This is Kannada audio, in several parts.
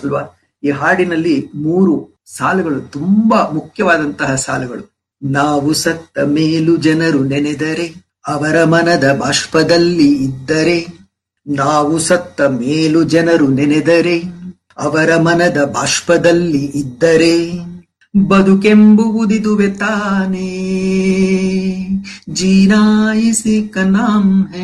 ಅಲ್ವಾ ಈ ಹಾಡಿನಲ್ಲಿ ಮೂರು ಸಾಲುಗಳು ತುಂಬಾ ಮುಖ್ಯವಾದಂತಹ ಸಾಲುಗಳು ನಾವು ಸತ್ತ ಮೇಲು ಜನರು ನೆನೆದರೆ ಅವರ ಮನದ ಬಾಷ್ಪದಲ್ಲಿ ಇದ್ದರೆ ನಾವು ಸತ್ತ ಮೇಲು ಜನರು ನೆನೆದರೆ ಅವರ ಮನದ ಬಾಷ್ಪದಲ್ಲಿ ಇದ್ದರೆ ಬದುಕೆಂಬುವುದಿದುವೆ ತಾನೇ ಜೀನಾಯಿಸಿ ಕನಾಮ್ ಹೇ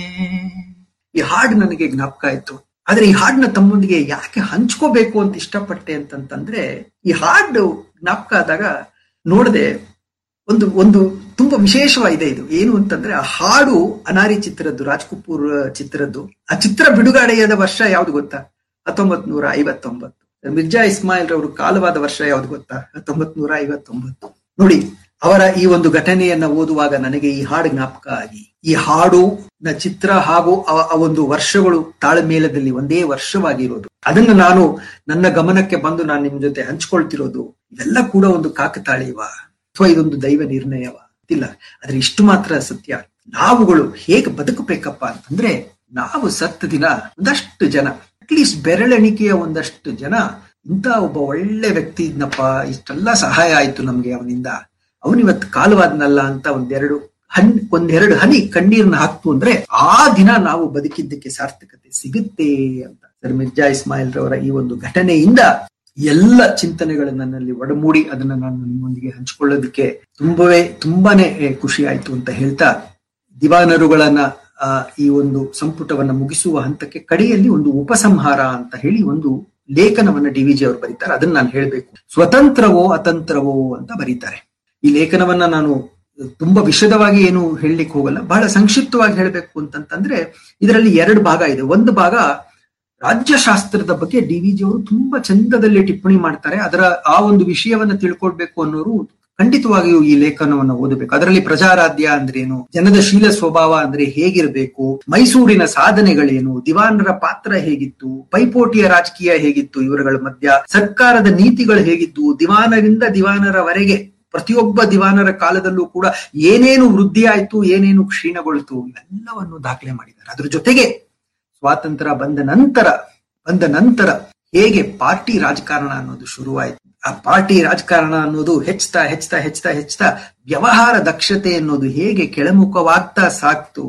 ಈ ಹಾಡು ನನಗೆ ಜ್ಞಾಪಕ ಆಯ್ತು ಆದ್ರೆ ಈ ಹಾಡನ್ನ ತಮ್ಮೊಂದಿಗೆ ಯಾಕೆ ಹಂಚ್ಕೋಬೇಕು ಅಂತ ಇಷ್ಟಪಟ್ಟೆ ಅಂತಂತಂದ್ರೆ ಈ ಹಾಡು ಜ್ಞಾಪಕ ಆದಾಗ ನೋಡದೆ ಒಂದು ಒಂದು ತುಂಬಾ ವಿಶೇಷವಾಗಿದೆ ಇದು ಏನು ಅಂತಂದ್ರೆ ಆ ಹಾಡು ಅನಾರಿ ಚಿತ್ರದ್ದು ರಾಜ್ ಕಪೂರ್ ಚಿತ್ರದ್ದು ಆ ಚಿತ್ರ ಬಿಡುಗಡೆಯಾದ ವರ್ಷ ಯಾವ್ದು ಗೊತ್ತಾ ಹತ್ತೊಂಬತ್ ನೂರ ಐವತ್ತೊಂಬತ್ತು ಮಿರ್ಜಾ ಇಸ್ಮಾಯಿಲ್ ರವರು ಕಾಲವಾದ ವರ್ಷ ಯಾವ್ದು ಗೊತ್ತಾ ಹತ್ತೊಂಬತ್ ನೂರ ಐವತ್ತೊಂಬತ್ತು ನೋಡಿ ಅವರ ಈ ಒಂದು ಘಟನೆಯನ್ನ ಓದುವಾಗ ನನಗೆ ಈ ಹಾಡು ಜ್ಞಾಪಕ ಆಗಿ ಈ ಹಾಡು ನ ಚಿತ್ರ ಹಾಗೂ ಆ ಒಂದು ವರ್ಷಗಳು ತಾಳ್ಮೇಲದಲ್ಲಿ ಒಂದೇ ವರ್ಷವಾಗಿರೋದು ಅದನ್ನ ನಾನು ನನ್ನ ಗಮನಕ್ಕೆ ಬಂದು ನಾನು ನಿಮ್ ಜೊತೆ ಹಂಚ್ಕೊಳ್ತಿರೋದು ಇವೆಲ್ಲ ಕೂಡ ಒಂದು ಕಾಕತಾಳೀವ ಅಥವಾ ಇದೊಂದು ದೈವ ನಿರ್ಣಯವ ಇಲ್ಲ ಆದ್ರೆ ಇಷ್ಟು ಮಾತ್ರ ಸತ್ಯ ನಾವುಗಳು ಹೇಗೆ ಬದುಕಬೇಕಪ್ಪ ಅಂತಂದ್ರೆ ನಾವು ಸತ್ತ ದಿನ ಒಂದಷ್ಟು ಜನ ಅಟ್ಲೀಸ್ಟ್ ಬೆರಳೆಣಿಕೆಯ ಒಂದಷ್ಟು ಜನ ಇಂಥ ಒಬ್ಬ ಒಳ್ಳೆ ವ್ಯಕ್ತಿ ಇದ್ನಪ್ಪ ಇಷ್ಟೆಲ್ಲ ಸಹಾಯ ಆಯ್ತು ನಮ್ಗೆ ಅವನಿಂದ ಅವನಿವತ್ತು ಕಾಲವಾದ್ನಲ್ಲ ಅಂತ ಒಂದೆರಡು ಹನ್ ಒಂದೆರಡು ಹನಿ ಕಣ್ಣೀರ್ನ ಹಾಕ್ತು ಅಂದ್ರೆ ಆ ದಿನ ನಾವು ಬದುಕಿದ್ದಕ್ಕೆ ಸಾರ್ಥಕತೆ ಸಿಗುತ್ತೆ ಅಂತ ಸರ್ ಮಿರ್ಜಾ ಇಸ್ಮಾಯಿಲ್ ರವರ ಈ ಒಂದು ಘಟನೆಯಿಂದ ಎಲ್ಲ ಚಿಂತನೆಗಳು ನನ್ನಲ್ಲಿ ಒಡಮೂಡಿ ಅದನ್ನ ನಾನು ನಿಮ್ಮೊಂದಿಗೆ ಹಂಚಿಕೊಳ್ಳೋದಕ್ಕೆ ತುಂಬವೇ ತುಂಬಾನೇ ಖುಷಿ ಆಯ್ತು ಅಂತ ಹೇಳ್ತಾ ದಿವಾನರುಗಳನ್ನ ಆ ಈ ಒಂದು ಸಂಪುಟವನ್ನ ಮುಗಿಸುವ ಹಂತಕ್ಕೆ ಕಡೆಯಲ್ಲಿ ಒಂದು ಉಪಸಂಹಾರ ಅಂತ ಹೇಳಿ ಒಂದು ಲೇಖನವನ್ನ ಡಿ ವಿಜಿ ಅವರು ಬರೀತಾರೆ ಅದನ್ನ ನಾನು ಹೇಳ್ಬೇಕು ಸ್ವತಂತ್ರವೋ ಅತಂತ್ರವೋ ಅಂತ ಬರೀತಾರೆ ಈ ಲೇಖನವನ್ನ ನಾನು ತುಂಬಾ ವಿಶದವಾಗಿ ಏನು ಹೇಳಲಿಕ್ಕೆ ಹೋಗಲ್ಲ ಬಹಳ ಸಂಕ್ಷಿಪ್ತವಾಗಿ ಹೇಳಬೇಕು ಅಂತಂತಂದ್ರೆ ಇದರಲ್ಲಿ ಎರಡು ಭಾಗ ಇದೆ ಒಂದು ಭಾಗ ರಾಜ್ಯಶಾಸ್ತ್ರದ ಬಗ್ಗೆ ಡಿ ವಿ ಜಿ ಅವರು ತುಂಬಾ ಚಂದದಲ್ಲಿ ಟಿಪ್ಪಣಿ ಮಾಡ್ತಾರೆ ಅದರ ಆ ಒಂದು ವಿಷಯವನ್ನ ತಿಳ್ಕೊಳ್ಬೇಕು ಅನ್ನೋರು ಖಂಡಿತವಾಗಿಯೂ ಈ ಲೇಖನವನ್ನು ಓದಬೇಕು ಅದರಲ್ಲಿ ಪ್ರಜಾರಾಧ್ಯ ಅಂದ್ರೇನು ಜನದ ಶೀಲ ಸ್ವಭಾವ ಅಂದ್ರೆ ಹೇಗಿರಬೇಕು ಮೈಸೂರಿನ ಸಾಧನೆಗಳೇನು ದಿವಾನರ ಪಾತ್ರ ಹೇಗಿತ್ತು ಪೈಪೋಟಿಯ ರಾಜಕೀಯ ಹೇಗಿತ್ತು ಇವರುಗಳ ಮಧ್ಯ ಸರ್ಕಾರದ ನೀತಿಗಳು ಹೇಗಿತ್ತು ದಿವಾನರಿಂದ ದಿವಾನರವರೆಗೆ ಪ್ರತಿಯೊಬ್ಬ ದಿವಾನರ ಕಾಲದಲ್ಲೂ ಕೂಡ ಏನೇನು ವೃದ್ಧಿ ಆಯ್ತು ಏನೇನು ಕ್ಷೀಣಗೊಳ್ತು ಇವೆಲ್ಲವನ್ನು ದಾಖಲೆ ಮಾಡಿದ್ದಾರೆ ಅದ್ರ ಜೊತೆಗೆ ಸ್ವಾತಂತ್ರ್ಯ ಬಂದ ನಂತರ ಬಂದ ನಂತರ ಹೇಗೆ ಪಾರ್ಟಿ ರಾಜಕಾರಣ ಅನ್ನೋದು ಶುರುವಾಯಿತು ಆ ಪಾರ್ಟಿ ರಾಜಕಾರಣ ಅನ್ನೋದು ಹೆಚ್ಚುತ್ತಾ ಹೆಚ್ಚುತ್ತಾ ಹೆಚ್ಚುತ್ತಾ ಹೆಚ್ಚುತ್ತಾ ವ್ಯವಹಾರ ದಕ್ಷತೆ ಅನ್ನೋದು ಹೇಗೆ ಕೆಳಮುಖವಾಗ್ತಾ ಸಾಕ್ತು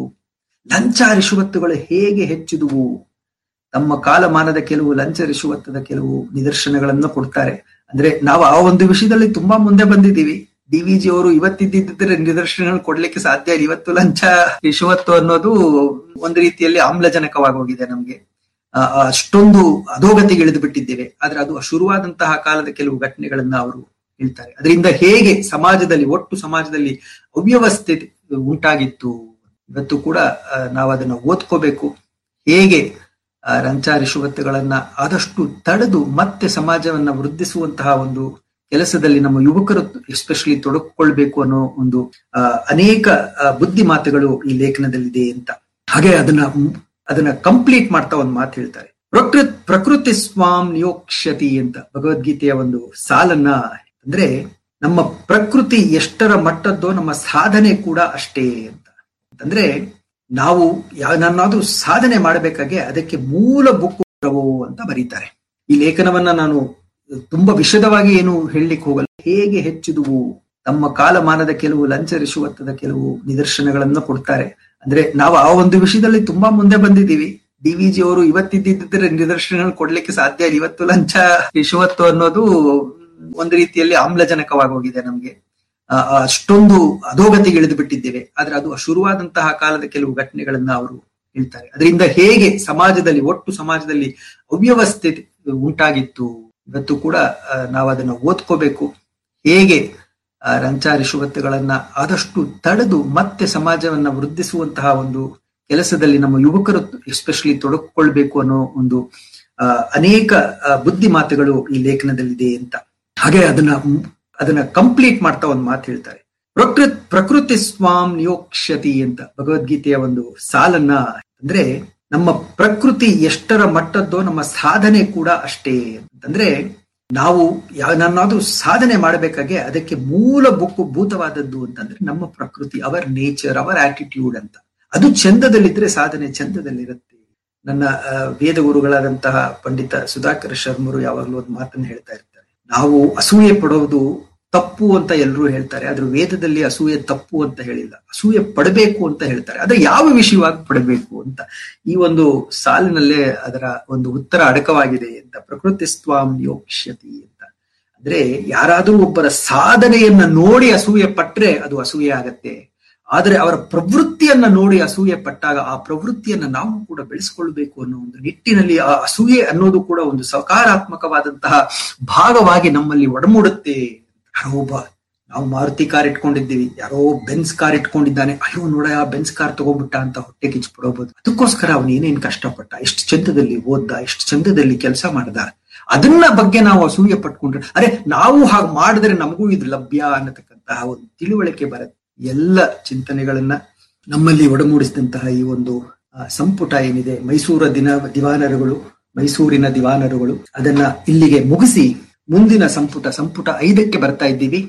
ಲಂಚ ರಿಷವತ್ತುಗಳು ಹೇಗೆ ಹೆಚ್ಚಿದುವು ತಮ್ಮ ಕಾಲಮಾನದ ಕೆಲವು ಲಂಚ ರಿಷವತ್ತದ ಕೆಲವು ನಿದರ್ಶನಗಳನ್ನು ಕೊಡ್ತಾರೆ ಅಂದ್ರೆ ನಾವು ಆ ಒಂದು ವಿಷಯದಲ್ಲಿ ತುಂಬಾ ಮುಂದೆ ಬಂದಿದ್ದೀವಿ ಡಿ ವಿ ಜಿ ಅವರು ಇವತ್ತಿದ್ದಿದ್ರೆ ನಿದರ್ಶನ ಕೊಡ್ಲಿಕ್ಕೆ ಸಾಧ್ಯ ಇಲ್ಲ ಇವತ್ತು ಲಂಚ ರಿಷವತ್ತು ಅನ್ನೋದು ಒಂದು ರೀತಿಯಲ್ಲಿ ಆಮ್ಲಜನಕವಾಗಿ ಹೋಗಿದೆ ನಮ್ಗೆ ಅಷ್ಟೊಂದು ಅಧೋಗತಿಗೆ ಇಳಿದು ಬಿಟ್ಟಿದ್ದೇವೆ ಆದ್ರೆ ಅದು ಶುರುವಾದಂತಹ ಕಾಲದ ಕೆಲವು ಘಟನೆಗಳನ್ನ ಅವರು ಹೇಳ್ತಾರೆ ಅದರಿಂದ ಹೇಗೆ ಸಮಾಜದಲ್ಲಿ ಒಟ್ಟು ಸಮಾಜದಲ್ಲಿ ಅವ್ಯವಸ್ಥೆ ಉಂಟಾಗಿತ್ತು ಇವತ್ತು ಕೂಡ ನಾವು ಅದನ್ನ ಓದ್ಕೋಬೇಕು ಹೇಗೆ ರಂಚ ರಿಷವತ್ತುಗಳನ್ನ ಆದಷ್ಟು ತಡೆದು ಮತ್ತೆ ಸಮಾಜವನ್ನ ವೃದ್ಧಿಸುವಂತಹ ಒಂದು ಕೆಲಸದಲ್ಲಿ ನಮ್ಮ ಯುವಕರು ಎಸ್ಪೆಷಲಿ ತೊಡಗಿಕೊಳ್ಬೇಕು ಅನ್ನೋ ಒಂದು ಅನೇಕ ಬುದ್ಧಿ ಮಾತುಗಳು ಈ ಲೇಖನದಲ್ಲಿದೆ ಅಂತ ಹಾಗೆ ಅದನ್ನ ಅದನ್ನ ಕಂಪ್ಲೀಟ್ ಮಾಡ್ತಾ ಒಂದು ಮಾತು ಹೇಳ್ತಾರೆ ಪ್ರಕೃತ್ ಪ್ರಕೃತಿ ಸ್ವಾಮ್ ನಿಯೋಕ್ಷತಿ ಅಂತ ಭಗವದ್ಗೀತೆಯ ಒಂದು ಸಾಲನ್ನ ಅಂದ್ರೆ ನಮ್ಮ ಪ್ರಕೃತಿ ಎಷ್ಟರ ಮಟ್ಟದ್ದೋ ನಮ್ಮ ಸಾಧನೆ ಕೂಡ ಅಷ್ಟೇ ಅಂತ ಅಂದ್ರೆ ನಾವು ನನ್ನಾದ್ರೂ ಸಾಧನೆ ಮಾಡಬೇಕಾಗೆ ಅದಕ್ಕೆ ಮೂಲ ಬುಕ್ಕು ಅಂತ ಬರೀತಾರೆ ಈ ಲೇಖನವನ್ನ ನಾನು ತುಂಬಾ ವಿಶದವಾಗಿ ಏನು ಹೇಳಲಿಕ್ಕೆ ಹೋಗಲ್ಲ ಹೇಗೆ ಹೆಚ್ಚಿದುವು ತಮ್ಮ ಕಾಲಮಾನದ ಕೆಲವು ಲಂಚ ರಿಷವತ್ತದ ಕೆಲವು ನಿದರ್ಶನಗಳನ್ನು ಕೊಡ್ತಾರೆ ಅಂದ್ರೆ ನಾವು ಆ ಒಂದು ವಿಷಯದಲ್ಲಿ ತುಂಬಾ ಮುಂದೆ ಬಂದಿದ್ದೀವಿ ಡಿ ವಿ ಜಿ ಅವರು ಇವತ್ತಿದ್ದಿದ್ರೆ ನಿದರ್ಶನ ಕೊಡ್ಲಿಕ್ಕೆ ಸಾಧ್ಯ ಇಲ್ಲ ಇವತ್ತು ಲಂಚ ರಿಷವತ್ತು ಅನ್ನೋದು ಒಂದು ರೀತಿಯಲ್ಲಿ ಆಮ್ಲಜನಕವಾಗಿ ಹೋಗಿದೆ ನಮ್ಗೆ ಅಷ್ಟೊಂದು ಅಧೋಗತಿಗೆ ಇಳಿದು ಬಿಟ್ಟಿದ್ದೇವೆ ಆದ್ರೆ ಅದು ಶುರುವಾದಂತಹ ಕಾಲದ ಕೆಲವು ಘಟನೆಗಳನ್ನ ಅವರು ಹೇಳ್ತಾರೆ ಅದರಿಂದ ಹೇಗೆ ಸಮಾಜದಲ್ಲಿ ಒಟ್ಟು ಸಮಾಜದಲ್ಲಿ ಅವ್ಯವಸ್ಥೆ ಉಂಟಾಗಿತ್ತು ಇವತ್ತು ಕೂಡ ನಾವು ಅದನ್ನ ಓದ್ಕೋಬೇಕು ಹೇಗೆ ರಂಚ ರಿಷವತ್ತುಗಳನ್ನ ಆದಷ್ಟು ತಡೆದು ಮತ್ತೆ ಸಮಾಜವನ್ನ ವೃದ್ಧಿಸುವಂತಹ ಒಂದು ಕೆಲಸದಲ್ಲಿ ನಮ್ಮ ಯುವಕರು ಎಸ್ಪೆಷಲಿ ತೊಡಗಿಕೊಳ್ಬೇಕು ಅನ್ನೋ ಒಂದು ಅನೇಕ ಬುದ್ಧಿ ಮಾತುಗಳು ಈ ಲೇಖನದಲ್ಲಿದೆ ಅಂತ ಹಾಗೆ ಅದನ್ನ ಅದನ್ನ ಕಂಪ್ಲೀಟ್ ಮಾಡ್ತಾ ಒಂದು ಮಾತು ಹೇಳ್ತಾರೆ ಪ್ರಕೃತ್ ಪ್ರಕೃತಿ ಸ್ವಾಮ್ ನಿಯೋಕ್ಷತಿ ಅಂತ ಭಗವದ್ಗೀತೆಯ ಒಂದು ಸಾಲನ್ನ ಅಂದ್ರೆ ನಮ್ಮ ಪ್ರಕೃತಿ ಎಷ್ಟರ ಮಟ್ಟದ್ದೋ ನಮ್ಮ ಸಾಧನೆ ಕೂಡ ಅಷ್ಟೇ ಅಂತಂದ್ರೆ ನಾವು ನನ್ನಾದ್ರೂ ಸಾಧನೆ ಮಾಡಬೇಕಾಗೆ ಅದಕ್ಕೆ ಮೂಲ ಬುಕ್ಕು ಭೂತವಾದದ್ದು ಅಂತಂದ್ರೆ ನಮ್ಮ ಪ್ರಕೃತಿ ಅವರ್ ನೇಚರ್ ಅವರ್ ಆಟಿಟ್ಯೂಡ್ ಅಂತ ಅದು ಚಂದದಲ್ಲಿದ್ರೆ ಸಾಧನೆ ಚಂದದಲ್ಲಿರುತ್ತೆ ನನ್ನ ವೇದ ಗುರುಗಳಾದಂತಹ ಪಂಡಿತ ಸುಧಾಕರ್ ಶರ್ಮರು ಯಾವಾಗಲೂ ಒಂದು ಮಾತನ್ನು ಹೇಳ್ತಾ ಇರ್ತಾರೆ ನಾವು ಅಸೂಯೆ ಪಡೋದು ತಪ್ಪು ಅಂತ ಎಲ್ಲರೂ ಹೇಳ್ತಾರೆ ಆದ್ರೆ ವೇದದಲ್ಲಿ ಅಸೂಯೆ ತಪ್ಪು ಅಂತ ಹೇಳಿಲ್ಲ ಅಸೂಯೆ ಪಡಬೇಕು ಅಂತ ಹೇಳ್ತಾರೆ ಆದ್ರೆ ಯಾವ ವಿಷಯವಾಗಿ ಪಡಬೇಕು ಅಂತ ಈ ಒಂದು ಸಾಲಿನಲ್ಲೇ ಅದರ ಒಂದು ಉತ್ತರ ಅಡಕವಾಗಿದೆ ಅಂತ ಪ್ರಕೃತಿ ಸ್ವಾಮ್ ಯೋಕ್ಷ್ಯತಿ ಅಂತ ಅಂದ್ರೆ ಯಾರಾದರೂ ಒಬ್ಬರ ಸಾಧನೆಯನ್ನ ನೋಡಿ ಅಸೂಯೆ ಪಟ್ರೆ ಅದು ಅಸೂಯೆ ಆಗತ್ತೆ ಆದರೆ ಅವರ ಪ್ರವೃತ್ತಿಯನ್ನ ನೋಡಿ ಅಸೂಯೆ ಪಟ್ಟಾಗ ಆ ಪ್ರವೃತ್ತಿಯನ್ನ ನಾವು ಕೂಡ ಬೆಳೆಸ್ಕೊಳ್ಬೇಕು ಅನ್ನೋ ಒಂದು ನಿಟ್ಟಿನಲ್ಲಿ ಆ ಅಸೂಯೆ ಅನ್ನೋದು ಕೂಡ ಒಂದು ಸಕಾರಾತ್ಮಕವಾದಂತಹ ಭಾಗವಾಗಿ ನಮ್ಮಲ್ಲಿ ಒಡಮೂಡುತ್ತೆ ಯಾರೋ ಒಬ್ಬ ನಾವು ಮಾರುತಿ ಕಾರ್ ಇಟ್ಕೊಂಡಿದ್ದೀವಿ ಯಾರೋ ಬೆನ್ಸ್ ಕಾರ್ ಇಟ್ಕೊಂಡಿದ್ದಾನೆ ಅಯ್ಯೋ ನೋಡ ಆ ಬೆನ್ಸ್ ಕಾರ್ ತಗೊಂಡ್ಬಿಟ್ಟ ಅಂತ ಹೊಟ್ಟೆ ಕಿಚ್ಚು ಪಡೋಬಹುದು ಅದಕ್ಕೋಸ್ಕರ ಅವನು ಏನೇನ್ ಕಷ್ಟಪಟ್ಟ ಎಷ್ಟು ಚಂದದಲ್ಲಿ ಓದ್ದ ಎಷ್ಟು ಚಂದದಲ್ಲಿ ಕೆಲಸ ಮಾಡ್ದ ಅದನ್ನ ಬಗ್ಗೆ ನಾವು ಅಸೂಯೆ ಪಟ್ಕೊಂಡ್ರೆ ಅರೆ ನಾವು ಹಾಗೆ ಮಾಡಿದ್ರೆ ನಮಗೂ ಇದು ಲಭ್ಯ ಅನ್ನತಕ್ಕಂತಹ ಒಂದು ತಿಳುವಳಿಕೆ ಬರುತ್ತೆ ಎಲ್ಲ ಚಿಂತನೆಗಳನ್ನ ನಮ್ಮಲ್ಲಿ ಒಡಮೂಡಿಸಿದಂತಹ ಈ ಒಂದು ಸಂಪುಟ ಏನಿದೆ ಮೈಸೂರ ದಿನ ದಿವಾನರುಗಳು ಮೈಸೂರಿನ ದಿವಾನರುಗಳು ಅದನ್ನ ಇಲ್ಲಿಗೆ ಮುಗಿಸಿ ಮುಂದಿನ ಸಂಪುಟ ಸಂಪುಟ ಐದಕ್ಕೆ ಬರ್ತಾ ಇದ್ದೀವಿ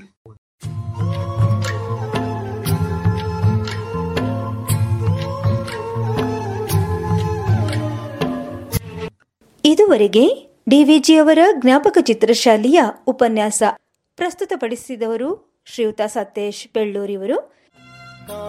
ಇದುವರೆಗೆ ಡಿವಿಜಿಯವರ ಜ್ಞಾಪಕ ಚಿತ್ರಶಾಲೆಯ ಉಪನ್ಯಾಸ ಪ್ರಸ್ತುತಪಡಿಸಿದವರು ಶ್ರೀಯುತ ಸತೇಶ್ ಬೆಳ್ಳೂರಿವರು